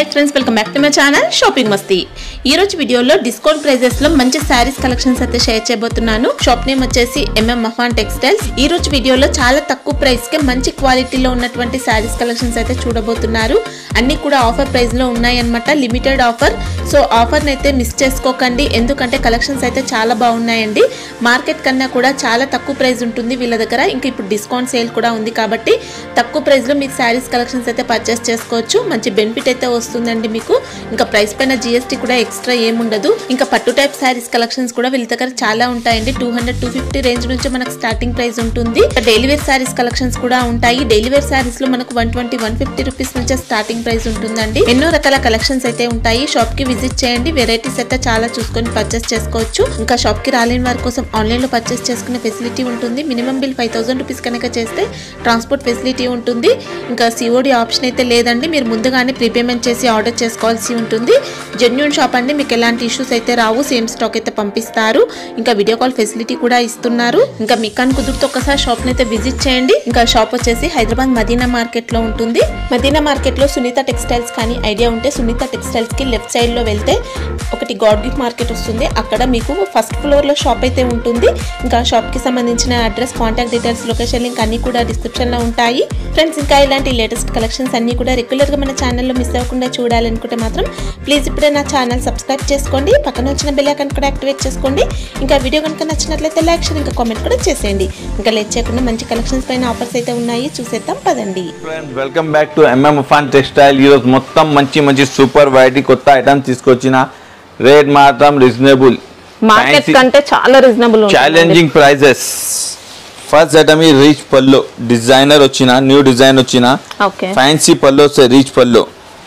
Friends welcome back to my channel shopping Masti ఈ రోజు వీడియోలో డిస్కౌంట్ ప్రైజెస్ లో మంచి శారీస్ కలెక్షన్స్ అయితే షేర్ చేయబోతున్నాను షాప్ నేమ్ వచ్చేసి ఎంఎం మఫాన్ టెక్స్టైల్స్ ఈ రోజు వీడియోలో చాలా తక్కువ ప్రైస్ కి మంచి క్వాలిటీలో ఉన్నటువంటి శారీస్ కలెక్షన్స్ అయితే చూడబోతున్నారు అన్ని కూడా ఆఫర్ ప్రైస్ లో ఉన్నాయన్నమాట లిమిటెడ్ ఆఫర్ సో ఆఫర్ అయితే మిస్ చేసుకోకండి ఎందుకంటే కలెక్షన్స్ అయితే చాలా బాగున్నాయండి మార్కెట్ కన్నా కూడా చాలా తక్కువ ప్రైస్ ఉంటుంది వీళ్ళ దగ్గర ఇంకా ఇప్పుడు డిస్కౌంట్ సేల్ కూడా ఉంది కాబట్టి తక్కువ ప్రైస్ లో మీరు శారీస్ కలెక్షన్స్ అయితే పర్చేస్ చేసుకోవచ్చు మంచి బెనిఫిట్ అయితే వస్తుందండి మీకు ఇంకా ప్రైస్ పైన జిఎస్టీ కూడా ఎక్స్ట్రా ఏముండదు ఇంకా పట్టు టైప్ శారీస్ కలెక్షన్స్ కూడా వీళ్ళ దగ్గర చాలా ఉంటాయండి two hundred two fifty range నుంచి మనకు స్టార్టింగ్ ప్రైస్ ఉంటుంది డైలీ వేర్ శారీస్ కలెక్షన్స్ కూడా ఉంటాయి డైలీ వేర్ శారీస్ లో మనకు one twenty one fifty rupees నుంచే స్టార్టింగ్ ప్రైస్ ఉంటుందండి ఎన్నో రకాల కలెక్షన్స్ అయితే ఉంటాయి షాప్ కి విజిట్ చేయండి వెరైటీస్ అయితే చాలా చూసుకొని పర్చేస్ చేసుకోవచ్చు ఇంకా షాప్ కి రాలేని వారి కోసం ఆన్లైన్ లో పర్చేస్ చేసుకునే ఫెసిలిటీ ఉంటుంది minimum bill five thousand rupees కనుక చేస్తే ట్రాన్స్పోర్ట్ ఫెసిలిటీ ఉంటుంది ఇంకా సిఓడి ఆప్షన్ అయితే లేదండి మీరు ముందుగానే ప్రీపేమెంట్ చేసి ఆర్డర్ చేసుకోవాల్సి ఉంటుంది జెన్యున్ షాప్ అండి మీకు ఎలాంటి ఇష్యూస్ అయితే రావు సేమ్ స్టాక్ అయితే పంపిస్తారు ఇంకా వీడియో కాల్ ఫెసిలిటీ కూడా ఇస్తున్నారు ఇంకా మీకు అని కుదిరితే ఒకసారి షాప్ అయితే విజిట్ చేయండి ఇంకా షాప్ వచ్చేసి హైదరాబాద్ మదీనా మార్కెట్ లో ఉంటుంది మదీనా మార్కెట్ లో సునీత టెక్స్టైల్స్ కానీ ఐడియా ఉంటే సునీత టెక్స్టైల్స్ కి లెఫ్ట్ సైడ్ లో వెళ్తే ఒకటి గాడ్ గిఫ్ట్ మార్కెట్ వస్తుంది అక్కడ మీకు ఫస్ట్ ఫ్లోర్ లో షాప్ అయితే ఉంటుంది ఇంకా షాప్ కి సంబంధించిన address contact details location link అన్ని కూడా డిస్క్రిప్షన్ లో ఉంటాయి ఫ్రెండ్స్ ఇంకా ఇలాంటి లేటెస్ట్ కలెక్షన్స్ అన్ని కూడా రెగ్యులర్ గా మన ఛానల్లో మిస్ అవ్వకుండా చూడాలనుకుంటే మాత్రం ప్లీజ్ ఇప్పుడే నా ఛానల్ సబ్స్క్రైబ్ చేసుకోండి పక్కన వచ్చిన బెల్ ఐకాన్ కూడా యాక్టివేట్ చేసుకోండి ఇంకా వీడియో కనుక నచ్చినట్లయితే లైక్ షేర్ ఇంకా కామెంట్ కూడా చేసేయండి ఇంకా లేట్ చేయకుండా మంచి కలెక్షన్స్ పైన ఆఫర్స్ అయితే ఉన్నాయి చూసేద్దాం పదండి friend welcome back to M M textile ఈరోజు మొత్తం మంచి మంచి సూపర్ వెరైటీ కొత్త ఐటమ్స్ తీసుకొచ్చిన రేట్ మాత్రం రీజనబుల్ మార్కెట్ కంటే చాలా reasonable challenging prices first item ఈ రీచ్ పల్లో డిజైనర్ వచ్చిన న్యూ డిజైన్ వచ్చిన ఓకే ఫ్యాన్సీ పల్లో వస్తాయి రీచ్ పల్లో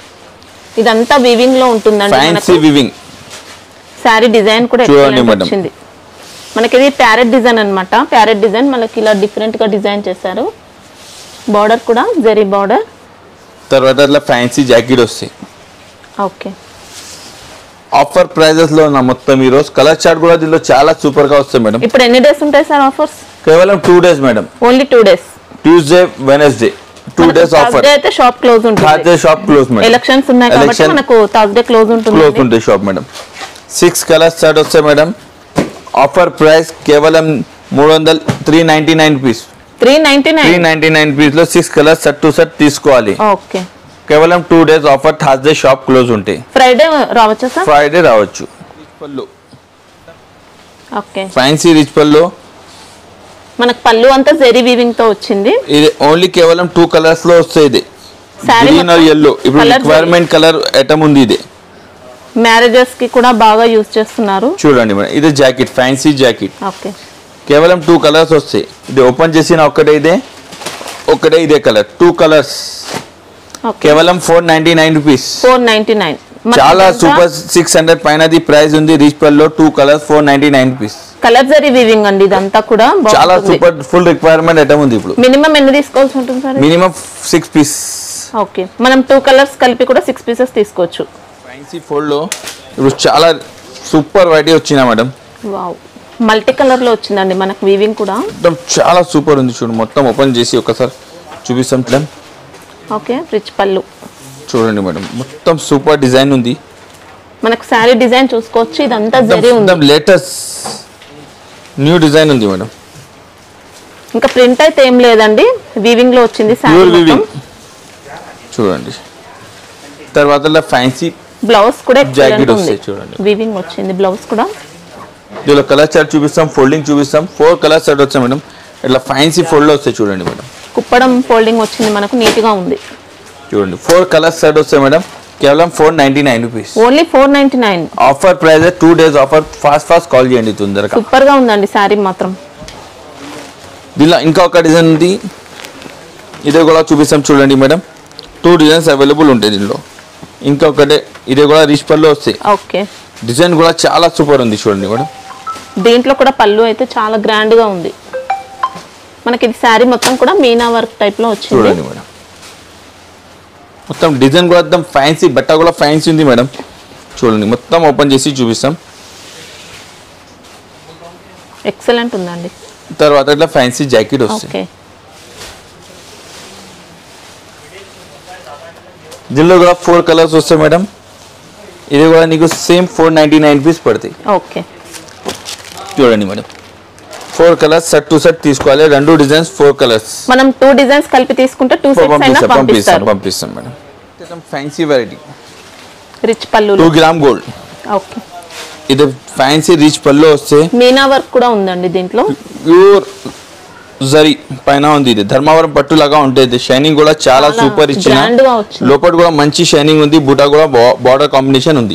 ఇదంతా వీవింగ్ లో ఉంటుందండి ఫ్యాన్సీ మనకు వివింగ్ శారీ డిజైన్ కూడా చూడండి excellent మేడం. వచ్చింది మనకి ఇది ప్యారెట్ డిజైన్ అన్నమాట ప్యారెట్ డిజైన్ మనకి ఇలా డిఫరెంట్ గా డిజైన్ చేశారు బార్డర్ కూడా జరీ బార్డర్ తర్వాత అట్లా ఫ్యాన్సీ జాకెట్ వస్తాయి ఓకే ఆఫర్ ప్రైజెస్ లో ఉన్న మొత్తం ఈ రోజు కలర్ చార్ట్ కూడా దీనిలో చాలా సూపర్ గా వస్తాయి మేడం ఇప్పుడు ఎన్ని డేస్ ఉంటాయి సార్ ఆఫర్స్ కేవలం two days madam only two days Tuesday Wednesday two days offer అయితే షాప్ క్లోజ్ ఉంటుంది Thursday shop close madam elections ఉన్నాయి కాబట్టి Election- మనకు థర్స్డే క్లోజ్ ఉంటుంది క్లోజ్ ఉంటాయి shop madam six colours start వస్తాయి మేడం ఆఫర్ ప్రైస్ కేవలం మూడు వందల three ninety nine piece three ninety three nine ninety nine piece లో six colours set to set తీసుకోవాలి ఓకే కేవలం two days offer Thursday shop close ఉంటాయి Friday రావచ్చా sir Friday రావచ్చు పళ్ళు ఓకే ఫ్యాన్సీ రిచ్ పళ్ళు మనకు పళ్ళు అంతా జెరీ వీవింగ్ తో వచ్చింది ఇది ఓన్లీ కేవలం టూ కలర్స్ లో వస్తాయి ఇది Saree గ్రీన్ ఆర్ మొత్తం ఎల్లో ఇప్పుడు colour రిక్వైర్మెంట్ కలర్ ఐటమ్ ఉంది ఇది మ్యారేజెస్ కి కూడా బాగా యూజ్ చేస్తున్నారు చూడండి మేడం ఇది జాకెట్ ఫ్యాన్సీ జాకెట్ ఓకే కేవలం టూ కలర్స్ వస్తాయి ఇది ఓపెన్ చేసిన ఒక్కటే ఇదే ఒకటే ఇదే కలర్ టూ కలర్స్ ఓకే కేవలం four ninety nine rupees four ninety nine చాలా సూపర్ సిక్స్ హండ్రెడ్ పైనది ప్రైస్ ఉంది రీచ్ పల్లో two colours four ninety nine rupees colour zari weaving అండి ఇదంతా కూడా చాలా సూపర్ ఫుల్ రిక్వైర్మెంట్ ఐటమ్ ఉంది ఇప్పుడు మినిమం ఎన్ని తీసుకోవాల్సి ఉంటుంది sir minimum six piece okay మనం టూ కలర్స్ కలిపి కూడా సిక్స్ పీసెస్ తీసుకోవచ్చు ఫ్యాన్సీ ఫోల్డ్లో ఇప్పుడు చాలా సూపర్ వెరైటీ వచ్చినా మేడం వావ్ మల్టీ కలర్ లో వచ్చిందండి మనకు వీవింగ్ కూడా మొత్తం చాలా సూపర్ ఉంది చూడు మొత్తం ఓపెన్ చేసి ఒకసారి చూపిస్తాం మేడం ఓకే రిచ్ పళ్ళు చూడండి మేడం మొత్తం సూపర్ డిజైన్ ఉంది మనకు శారీ డిజైన్ చూసుకోవచ్చు ఇదంతా జరీ ఉంది మొత్తం లేటెస్ట్ న్యూ డిజైన్ ఉంది మేడం ఇంకా ప్రింట్ అయితే ఏం లేదండి వీవింగ్ లో వచ్చింది శారీ ప్యూర్ మొత్తం వివింగ్ చూడండి తర్వాత ఫ్యాన్సీ బ్లౌజ్ కూడా Jacket ఎక్సలెంట్ ఉంది వస్తాయి చూడండి. వీవింగ్ వచ్చింది బ్లౌజ్ కూడా దీనిలో కలర్ చార్ట్ చూపిస్తాం ఫోల్డింగ్ చూపిస్తాం ఫోర్ కలర్ చార్ట్ వచ్చాయి మేడం ఇట్లా ఫ్యాన్సీ ఫోల్డ్ వస్తాయి చూడండి మేడం కుప్పడం ఫోల్డింగ్ వచ్చింది మనకు నీట్ గా ఉంది చూడండి ఫోర్ కలర్స్ సెట్ వస్తాయి మేడం కేవలం four ninety nine rupees only four ninety nine offer price two days offer fast fast call చేయండి తొందరగా సూపర్ గా ఉందండి శారీ మాత్రం దీనిలో ఇంకా ఒక డిజైన్ ఉంది ఇదే కూడా చూపిస్తాం చూడండి మేడం టూ డిజైన్స్ అవైలబుల్ ఉంటాయి దీనిలో ఇంకొకటే ఇదే కూడా రిచ్ పళ్ళు వస్తాయి ఓకే డిజైన్ కూడా చాలా సూపర్ ఉంది చూడండి మేడం దీంట్లో కూడా పళ్ళు అయితే చాలా గ్రాండ్ గా ఉంది మనకి ఇది శారీ మొత్తం కూడా మీనా వర్క్ టైప్ లో వచ్చింది చూడండి మేడం మొత్తం డిజైన్ కూడా మొత్తం ఫ్యాన్సీ బట్ట కూడా ఫ్యాన్సీ ఉంది మేడం చూడండి మొత్తం ఓపెన్ చేసి చూపిస్తాం ఎక్సలెంట్ ఉందండి తర్వాత ఇట్లా ఫ్యాన్సీ జాకెట్ వస్తాయి ఓకే దీనిలో కూడా ఫోర్ కలర్స్ వస్తాయి మేడం ఇది కూడా నీకు same four ninety nine rupees పడతాయి ఓకే చూడండి madam four colours set to set తీసుకోవాలి రెండు డిజైన్స్ ఫోర్ కలర్స్ మనం టూ డిజైన్స్ కలిపి తీసుకుంటే టూ సెట్స్ అయినా పంపిస్తాం పంపిస్తాం పంపిస్తారు పంపిస్తాం madam fancy variety rich pallu two gram gold okay ఇది ఫ్యాన్సీ రిచ్ పళ్ళు వస్తే మీనా వర్క్ కూడా ఉందండి దీంట్లో ప్యూర్ జరీ పైన ఉంది ఇది ధర్మవరం పట్టు లాగా ఉంటుంది షైనింగ్ కూడా చాలా చాలా సూపర్ ఇచ్చిన grand గా వచ్చింది. లోపల కూడా మంచి షైనింగ్ ఉంది బుటా కూడా బార్డర్ కాంబినేషన్ ఉంది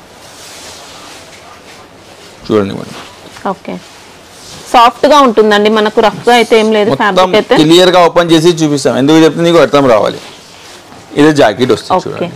చూడండి మేడం ఓకే సాఫ్ట్ గా ఉంటుందండి మనకు రఫ్ గా అయితే ఏం లేదు మొత్తం ఫ్యాబ్రిక్ అయితే క్లియర్ గా ఓపెన్ చేసి చూపిస్తాం ఎందుకు చెప్తే నీకు అర్థం రావాలి ఇది జాకెట్ వస్తుంది ఓకే చూడండి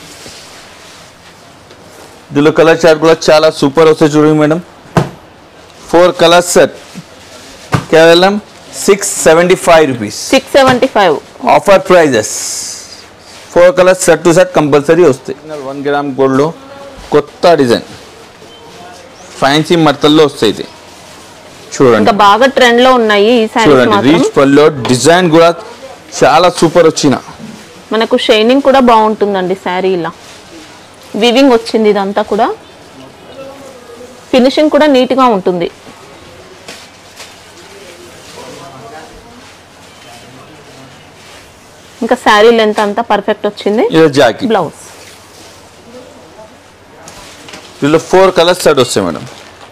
దీనిలో కలర్ చార్ట్ కూడా చాలా సూపర్ వస్తాయి చూడండి మేడం ఫోర్ కలర్స్ సెట్ కేవలం six seventy five rupees six seventy five offer prices four colours set to set compulsory వస్తాయి వన్ గ్రామ్ గోల్డ్లో కొత్త డిజైన్ ఫ్యాన్సీ మడతల్లో వస్తాయి ఇది చూడండి ఇంకా బాగా ట్రెండ్ లో ఉన్నాయి ఈ శారీస్ చూడండి మాత్రం రీచ్ పల్లో డిజైన్ కూడా చాలా సూపర్ వచ్చిన మనకు షైనింగ్ కూడా బాగుంటుందండి శారీ ఇలా వివింగ్ వచ్చింది ఇదంతా కూడా ఫినిషింగ్ కూడా నీట్ గా ఉంటుంది ఇంకా శారీ లెంత్ అంతా పర్ఫెక్ట్ వచ్చింది ఇది జాకెట్ బ్లౌజ్ దీనిలో ఫోర్ కలర్స్ సెట్ వస్తాయి మేడం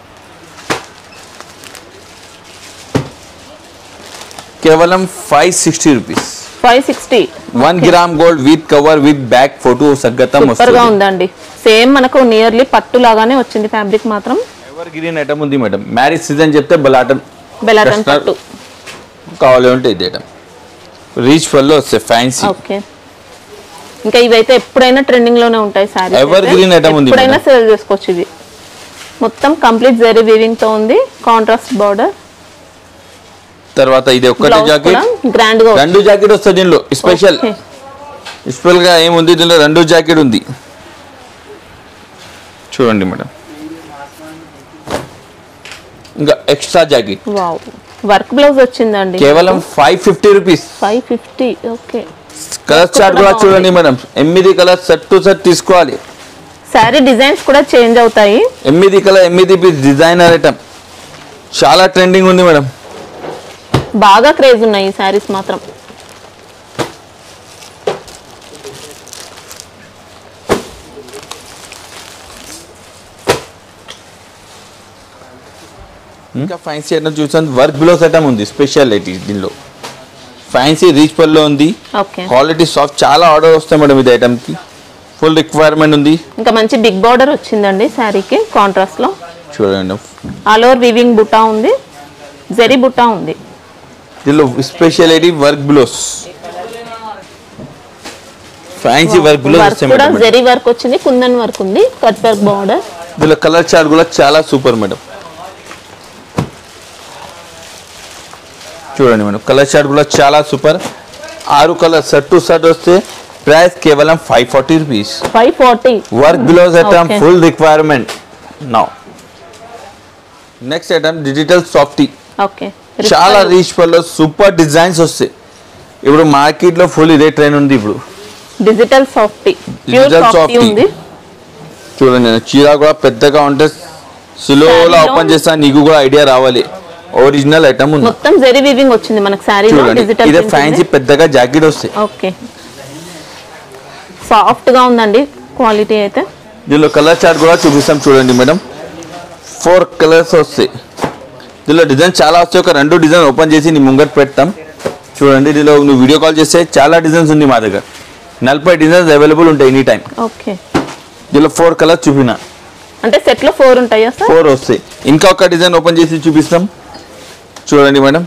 కేవలం five sixty rupees five sixty one gram gold with cover with back photo సగ్గతం సూపర్ గా వస్తుంది ఉందండి సేమ్ మనకు నియర్లీ పట్టు లాగానే వచ్చింది ఫ్యాబ్రిక్ మాత్రం ఎవర్ గ్రీన్ ఐటమ్ ఉంది మేడం మ్యారేజ్ సీజన్ చెప్తే బలాటం బెలాటన్ Customer- పట్టు కావాలి అంటే ఇది ఐటమ్ రీచ్ పల్లో వస్తాయి ఫ్యాన్సీ ఓకే ఇంకా ఇవైతే ఎప్పుడైనా ట్రెండింగ్ లోనే ఉంటాయి సారీ Evergreen item ఉంది ఎప్పుడైనా మేడం. సేల్ చేసుకోవచ్చు ఇది మొత్తం కంప్లీట్ జరీ వీవింగ్ తో ఉంది కాంట్రాస్ట్ బార్డర్ తర్వాత ఇది ఒక్కటే బ్లౌజ్ కూడా జాకెట్ గ్రాండ్ గా రెండు జాకెట్ వస్తుంది దీనిలో స్పెషల్ Okay. స్పెషల్ గా ఏముంది దీనిలో రెండు జాకెట్ ఉంది చూడండి మేడం ఇంకా extra jacket wow work blouse వచ్చిందండి కేవలం five fifty rupees five fifty okay colour chart కూడా చూడండి మేడం ఎనిమిది కలర్ సెట్ టు సెట్ తీసుకోవాలి శారీ డిజైన్స్ కూడా చేంజ్ అవుతాయి ఎనిమిది కలర్ ఎనిమిది పీస్ డిజైనర్ ఐటమ్ చాలా ట్రెండింగ్ ఉంది మేడం బాగా క్రేజ్ ఉన్నాయి ఈ శారీస్ మాత్రం ఇంకా ఫ్యాన్సీ ఐటమ్ చూసాను వర్క్ బ్లౌజ్ ఐటమ్ ఉంది స్పెషాలిటీ దీనిలో ఫ్యాన్సీ రీచ్ పల్లో ఉంది ఓకే క్వాలిటీ సాఫ్ట్ చాలా ఆర్డర్ వస్తాయి మేడం ఇది ఐటమ్కి ఫుల్ రిక్వైర్మెంట్ ఉంది ఇంకా మంచి బిగ్ బార్డర్ వచ్చిందండి శారీకి కాంట్రాస్ట్ లో చూడండి ఆల్ ఓవర్ వివింగ్ బుట్టా ఉంది జరీ బుట్టా ఉంది దీనిలో speciality work blouse fancy work blouse work వస్తాయి కూడా మేడం జరీ వర్క్ వచ్చింది కుందన్ వర్క్ ఉంది కట్ వర్క్ బార్డర్ దీనిలో కలర్ చార్ట్ కూడా చాలా సూపర్ మేడం చూడండి మేడం కలర్ చార్ట్ కూడా చాలా సూపర్ ఆరు కలర్ సెట్ టు సెట్ వస్తే ప్రైస్ కేవలం five forty rupees five forty work blouse item Okay. Full requirement now next item digital softy okay చాలా రీచ్ పల్లో సూపర్ డిజైన్స్ వస్తాయి ఇప్పుడు మార్కెట్ లో ఫుల్ ఇదే ట్రైన్ ఉంది ఇప్పుడు digital softy pure Digital softy softy. ఉంది చూడండి నేను చీర కూడా పెద్దగా ఉంటే స్లోలో Saree లో- ఓపెన్ చేస్తా నీకు కూడా ఐడియా రావాలి ఒరిజినల్ ఐటమ్ ఉంది మొత్తం జరీ వీవింగ్ వచ్చింది మనకు శారీలో చూడండి డిజిటల్ ఇదే ఫ్యాన్సీ పెద్దగా జాకెట్ వస్తాయి ఓకే సాఫ్ట్ గా ఉందండి క్వాలిటీ అయితే దీనిలో కలర్ చార్ట్ కూడా చూపిస్తాం చూడండి మేడం ఫోర్ కలర్స్ వస్తాయి దీనిలో డిజైన్ చాలా వస్తాయి ఒక రెండు డిజైన్ ఓపెన్ చేసి నీ ముంగట్ పెడతాం చూడండి దీనిలో నువ్వు వీడియో కాల్ చేస్తే చాలా డిజైన్స్ ఉంది మా దగ్గర నలభై డిజైన్స్ అవైలబుల్ ఉంటాయి ఎనీ టైం ఓకే దీనిలో ఫోర్ కలర్స్ చూపిన అంటే సెట్ లో ఫోర్ ఉంటాయా సార్ ఫోర్ వస్తాయి ఇంకా ఒక డిజైన్ ఓపెన్ చేసి చూపిస్తాం చూడండి మేడం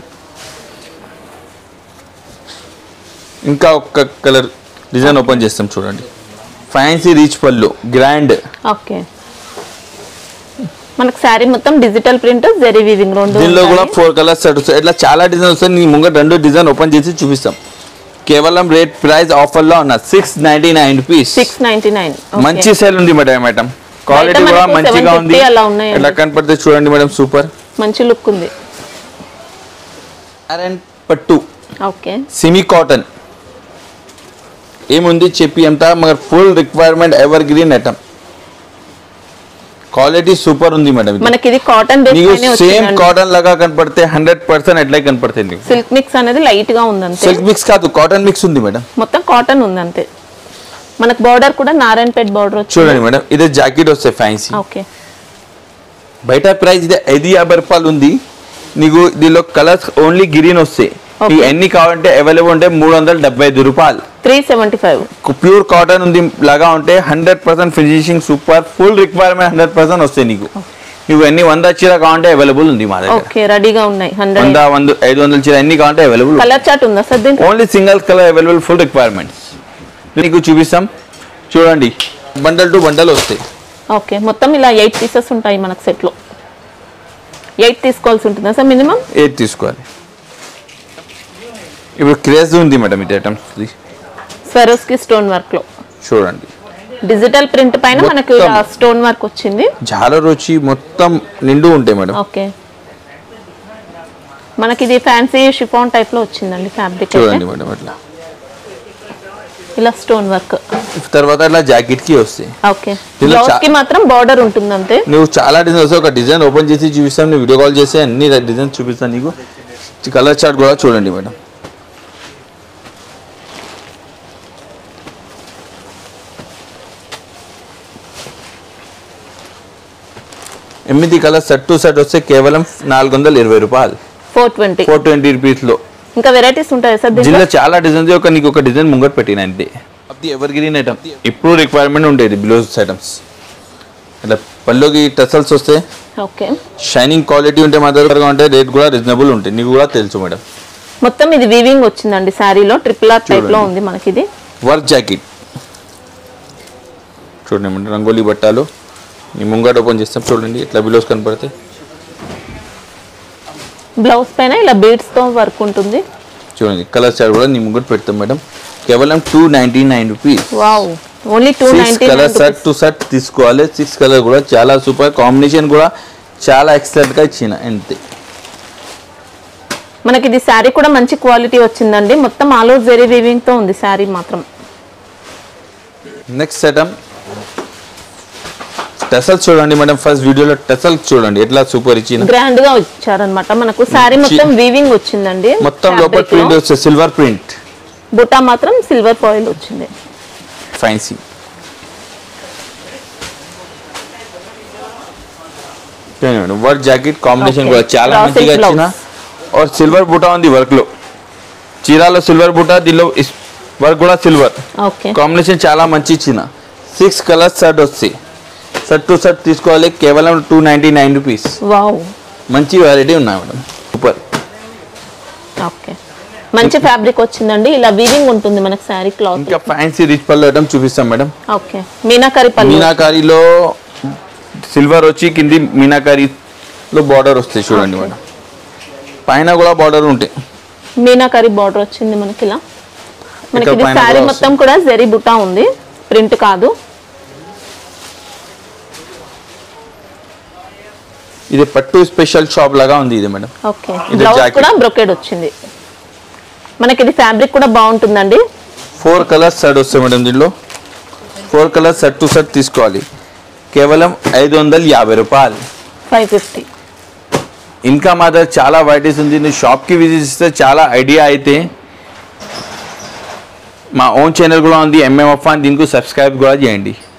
ఇంకా ఒక కలర్ డిజైన్ ఓపెన్ చేస్తాం చూడండి fancy rich pallu grand okay మనకు శారీ మొత్తం డిజిటల్ ప్రింట్ జరీ వీవింగ్ రెండు దీనిలో కూడా ఉంటాయి. ఫోర్ కలర్స్ సెట్ వస్తాయి ఇట్లా చాలా డిజైన్ వస్తాయి నీ ముంగట రెండు డిజైన్ ఓపెన్ చేసి చూపిస్తాం కేవలం రేట్ ప్రైస్ ఆఫర్లో ఉన్న six ninety nine rupees six ninety nine మంచి సేల్ ఉంది మేడం మేడం క్వాలిటీ బయట కూడా మనకు మంచిగా 750 ఉంది అలా ఉన్నాయండి. ఎట్లా కనపడితే చూడండి మేడం సూపర్ మంచి లుక్ ఉంది అండ్ పట్టు ఓకే సిమీ కాటన్ ఏముంది చెప్పి అంతా మగర్ full requirement evergreen item quality super ఉంది మేడం ఇది. మనకి ఇది కాటన్ బేస్ నీకు పైనే సేమ్ వచ్చిందండి కాటన్ లాగా కనపడితే హండ్రెడ్ పర్సెంట్ ఎట్లా కనపడుతుంది నీకు సిల్క్ మిక్స్ అనేది లైట్ గా ఉంది అంతే సిల్క్ మిక్స్ కాదు కాటన్ మిక్స్ ఉంది మేడం మొత్తం కాటన్ ఉంది అంతే మనకు బార్డర్ కూడా నారాయణపేట్ బార్డర్ వచ్చింది చూడండి మేడం ఇదే జాకెట్ వస్తాయి ఫ్యాన్సీ ఓకే బయట ప్రైస్ ఇదే ఐదు యాభై రూపాయలు ఉంది నీకు దీనిలో కలర్స్ ఓన్లీ గ్రీన్ వస్తాయి Okay. నీకు ఎన్ని కావాలంటే అవైలబుల్ ఉంటే మూడు వందల డెబ్బై ఐదు రూపాయలు three seventy five pure cotton ఉంది లాగా ఉంటే hundred percent finishing super full requirement hundred percent వస్తాయి నీకు నువ్వు ఎన్ని వంద చీర కావాలంటే అవైలబుల్ ఉంది మా దగ్గర ఓకే రెడీగా ఉన్నాయి వంద హండ్రెడ్ వంద ఐదు వందల చీర ఎన్ని కావాలంటే అవైలబుల్ కలర్ చార్ట్ ఉందా సార్ దీంట్లో only single colour available full requirements నీకు చూపిస్తాం చూడండి బండల్ టు బండల్ వస్తాయి ఓకే మొత్తం ఇలా ఎయిట్ పీసెస్ ఉంటాయి మనకు సెట్లో ఎయిట్ తీసుకోవాల్సి ఉంటుందా సార్ మినిమం ఏది తీసుకోవాలి ఇప్పుడు క్రేజ్ ఉంది మేడం ఇది ఐటమ్స్ స్వెరోస్కి స్టోన్ వర్క్ లో చూడండి డిజిటల్ ప్రింట్ పైన మనకు ఇలా మొత్తం. స్టోన్ వర్క్ వచ్చింది చాలా రుచి మొత్తం నిండు ఉంటాయి మేడం ఓకే మనకి ఇది ఫ్యాన్సీ షిఫాన్ టైప్ లో వచ్చిందండి ఫ్యాబ్రిక్ చూడండి మేడం అట్లా ఇలా స్టోన్ వర్క్ తర్వాత అట్లా జాకెట్ కి వస్తాయి ఓకే దీనిలో బ్లౌజ్ చా- కి మాత్రం బార్డర్ ఉంటుంది అంతే నువ్వు చాలా డిజైన్ వస్తాయి ఒక డిజైన్ ఓపెన్ చేసి చూపిస్తాను నువ్వు వీడియో కాల్ చేసి అన్ని డిజైన్స్ చూపిస్తాను నీకు కలర్ చార్ట్ కూడా చూడండి మేడం ఎనిమిది కలర్ సెట్ టు సెట్ వస్తే కేవలం నాలుగు వందల ఇరవై రూపాయలు ఫోర్ ట్వంటీ ఫోర్ ట్వంటీ రూపీస్లో ఇంకా వెరైటీస్ ఉంటాయి సార్ దీంట్లో జిల్లా చాలా డిజైన్స్ ఒక నీకు ఒక డిజైన్ ముంగట పెట్టిన అంతే అది ఎవర్ గ్రీన్ ఐటమ్ ఇప్పుడు రిక్వైర్మెంట్ ఉండేది బ్లౌజ్ ఐటమ్స్ ఇట్లా పళ్ళుకి టసల్స్ వస్తే ఓకే షైనింగ్ క్వాలిటీ ఉంటే మా దగ్గర ఉంటే రేట్ కూడా రీజనబుల్ ఉంటాయి నీకు కూడా తెలుసు మేడం మొత్తం ఇది వీవింగ్ వచ్చిందండి శారీలో ట్రిపుల్ ఆర్ టైప్ లో చూడండి. ఉంది మనకి ఇది వర్క్ జాకెట్ చూడండి మేడం రంగోలీ బట్టాలు నీ ముంగట ఓపెన్ చేస్తాం చూడండి ఇట్లా బిలోస్ కనపడితే బ్లౌజ్ పైన ఇలా బీడ్స్ తో వర్క్ ఉంటుంది చూడండి కలర్ చార్ట్ కూడా నీ ముంగట పెడతాం మేడం కేవలం two ninety nine rupees wow only two six ninety colour set to set తీసుకోవాలి సిక్స్ కలర్ కూడా చాలా సూపర్ కాంబినేషన్ కూడా చాలా ఎక్సలెంట్ గా ఇచ్చిన అంతే మనకి ఇది శారీ కూడా మంచి క్వాలిటీ వచ్చిందండి మొత్తం ఆల్ ఓవర్ జెరీ వీవింగ్ తో ఉంది శారీ మాత్రం నెక్స్ట్ ఐటమ్ టెసల్స్ చూడండి మేడం ఫస్ట్ వీడియోలో టెసల్స్ చూడండి ఎట్లా సూపర్ ఇచ్చిన గ్రాండ్ గా ఇచ్చారనమాట మనకు శారీ మొత్తం వీవింగ్ వచ్చిందండి మొత్తం లోపల Fabric లో. ప్రింట్ వస్తే సిల్వర్ ప్రింట్ బుటా మాత్రం సిల్వర్ ఫాయిల్ వచ్చింది fancy work jacket combination Okay. కూడా చాలా Raw మంచిగా silk ఇచ్చిన blouse. और సిల్వర్ బూటా ఉంది వర్క్ లో చీరాలో సిల్వర్ బూటా దీనిలో వర్క్ కూడా సిల్వర్ ఓకే కాంబినేషన్ చాలా మంచి ఇచ్చిన సిక్స్ కలర్స్ షర్ట్ వస్తాయి షర్ట్ టు షర్ట్ తీసుకోవాలి కేవలం two ninety nine rupees wow మంచి వెరైటీ ఉన్నాయి మేడం సూపర్ ఓకే మంచి ఫ్యాబ్రిక్ వచ్చిందండి ఇలా వీవింగ్ ఉంటుంది మనకి శారీ క్లాత్ ఇంకా ఫ్యాన్సీ రిచ్ పళ్ళు ఐటమ్ చూపిస్తాం మేడం ఓకే మీనాకరి పల్లి మీనాకారిలో సిల్వర్ వచ్చి కింది మీనాకారిలో బార్డర్ వస్తాయి చూడండి మేడం పైన కూడా బార్డర్ ఉంటాయి మీనాకరి బార్డర్ వచ్చింది మనకి ఇలా మనకి ఇక్కడ ఇది పైన శారీ కూడా మొత్తం కూడా జరీ బుటా ఉంది ప్రింట్ కాదు ఇది పట్టు స్పెషల్ షాప్ లాగా ఉంది ఇది మేడం ఓకే ఇది బ్లౌజ్ jacket. కూడా బ్రొకెడ్ వచ్చింది మనకి ఇది ఫ్యాబ్రిక్ కూడా బాగుంటుందండి ఫోర్ కలర్స్ సెట్ వస్తాయి మేడం దీనిలో four colours set to set తీసుకోవాలి కేవలం ఐదు వందల యాభై రూపాయలు ఫైవ్ ఫిఫ్టీ ఇంకా మా దగ్గర చాలా వెరైటీస్ ఉంది నువ్వు షాప్కి విజిట్ చేస్తే చాలా ఐడియా అయితే మా ఓన్ ఛానల్ కూడా ఉంది ఎంఎం అఫాన్ దీనికి సబ్స్క్రైబ్ కూడా చేయండి